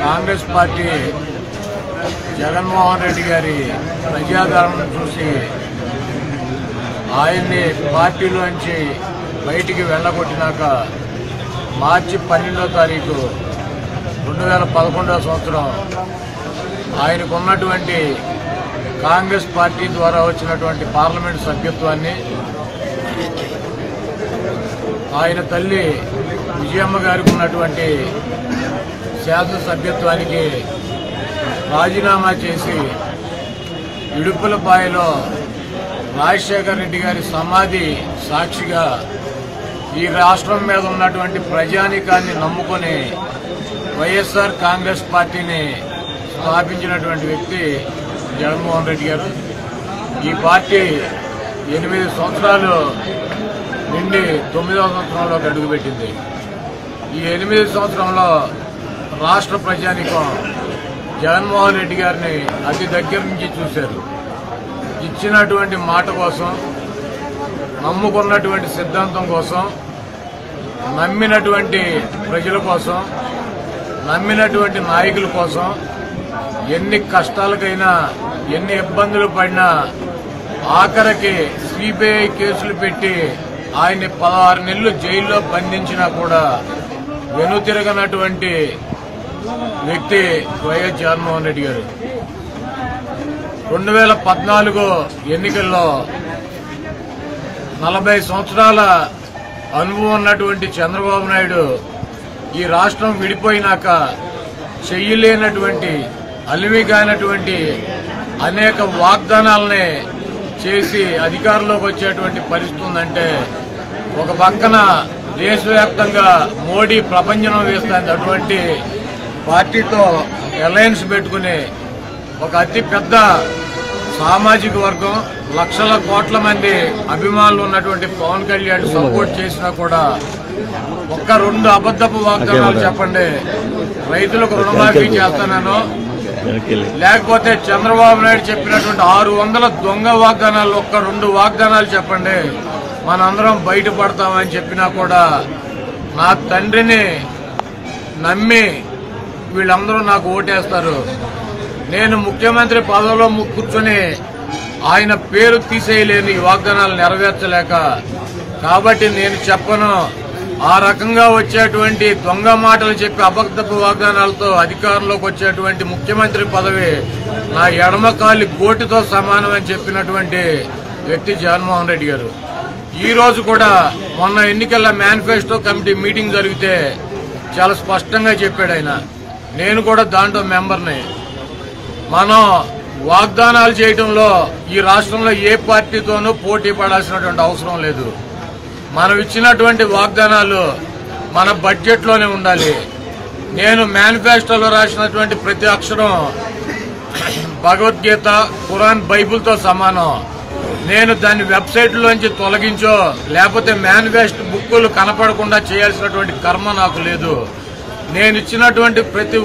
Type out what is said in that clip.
Congress party Jaganmohan Reddy గారి ప్రజాదరణ చూసి ఆయన్ని పార్టీలోంచి బయటికి వెళ్ళగొట్టినాక మార్చి పన్నెండో తారీఖు రెండు వేల పదకొండవ సంవత్సరం ఆయనకు ఉన్నటువంటి కాంగ్రెస్ పార్టీ ద్వారా వచ్చినటువంటి పార్లమెంట్ సభ్యత్వాన్ని ఆయన తల్లి విజయమ్మ గారికి ఉన్నటువంటి శాసనసభ్యత్వానికి రాజీనామా చేసి ఇడుపులపాయలో రాజశేఖర రెడ్డి గారి సమాధి సాక్షిగా ఈ రాష్ట్రం మీద ఉన్నటువంటి ప్రజానీకాన్ని నమ్ముకొని వైఎస్ఆర్ కాంగ్రెస్ పార్టీని స్థాపించినటువంటి వ్యక్తి జగన్మోహన్ రెడ్డి గారు ఈ పార్టీ ఎనిమిది సంవత్సరాలు నిండి తొమ్మిదవ సంవత్సరంలోకి అడుగుపెట్టింది ఈ ఎనిమిది సంవత్సరంలో రాష్ట్ర ప్రజానికం జగన్మోహన్ రెడ్డి గారిని అతి దగ్గర నుంచి చూశారు ఇచ్చినటువంటి మాట కోసం నమ్ముకున్నటువంటి సిద్ధాంతం కోసం నమ్మినటువంటి ప్రజల కోసం నమ్మినటువంటి నాయకుల కోసం ఎన్ని కష్టాలకైనా ఎన్ని ఇబ్బందులు పడినా ఆఖరికి సిబిఐ కేసులు పెట్టి ఆయన్ని పదహారు నెలలు జైల్లో బంధించినా కూడా వెనుతిరగనటువంటి వ్యక్తి వైఎస్ జగన్మోహన్ రెడ్డి గారు రెండు వేల పద్నాలుగు ఎన్నికల్లో నలభై సంవత్సరాల అనుభవం ఉన్నటువంటి చంద్రబాబు నాయుడు ఈ రాష్ట్రం విడిపోయినాక చెయ్యలేనటువంటి అలివి కానటువంటి అనేక వాగ్దానాలని చేసి అధికారంలోకి వచ్చేటువంటి పరిస్థితి ఉందంటే ఒక పక్కన దేశవ్యాప్తంగా మోడీ ప్రపంచం వేస్తుంది అటువంటి పార్టీతో అలయన్స్ పెట్టుకుని ఒక అతి పెద్ద సామాజిక వర్గం లక్షల కోట్ల మంది అభిమానులు ఉన్నటువంటి పవన్ కళ్యాణ్ సపోర్ట్ చేసినా కూడా ఒక్క రెండు అబద్ధపు వాగ్దానాలు చెప్పండి రైతులకు రుణమాఫీ చేస్తానను లేకపోతే చంద్రబాబు నాయుడు చెప్పినటువంటి ఆరు వందల దొంగ వాగ్దానాలు ఒక్క రెండు వాగ్దానాలు చెప్పండి మనందరం బయటపడతామని చెప్పినా కూడా నా తండ్రిని నమ్మి వీళ్ళందరూ నాకు ఓటేస్తారు నేను ముఖ్యమంత్రి పదవిలో ము- కూర్చొని ఆయన పేరు తీసేయలేని ఈ వాగ్దానాలు నెరవేర్చలేక కాబట్టి నేను చెప్పను ఆ రకంగా వచ్చేటువంటి దొంగ మాటలు చెప్పి అబద్ధపు వాగ్దానాలతో అధికారంలోకి వచ్చేటువంటి ముఖ్యమంత్రి పదవి నా ఎడమ కాలి గోటితో సమానం అని చెప్పినటువంటి వ్యక్తి జగన్మోహన్ రెడ్డి గారు ఈ రోజు కూడా మొన్న ఎన్నికల మేనిఫెస్టో కమిటీ మీటింగ్ జరిగితే చాలా స్పష్టంగా చెప్పాడు ఆయన నేను కూడా దాంట్లో మెంబర్ని మనం వాగ్దానాలు చేయడంలో ఈ రాష్ట్రంలో ఏ పార్టీతోనూ పోటీ పడాల్సినటువంటి అవసరం లేదు మనం ఇచ్చినటువంటి వాగ్దానాలు మన బడ్జెట్లోనే ఉండాలి నేను మేనిఫెస్టోలో రాసినటువంటి ప్రతి అక్షరం భగవద్గీత ఖురాన్ బైబిల్తో సమానం నేను దాన్ని వెబ్సైట్లోంచి తొలగించో లేకపోతే మేనిఫెస్టో బుక్కులు కనపడకుండా చేయాల్సినటువంటి కర్మ నాకు లేదు నేను ఇచ్చినటువంటి ప్రతి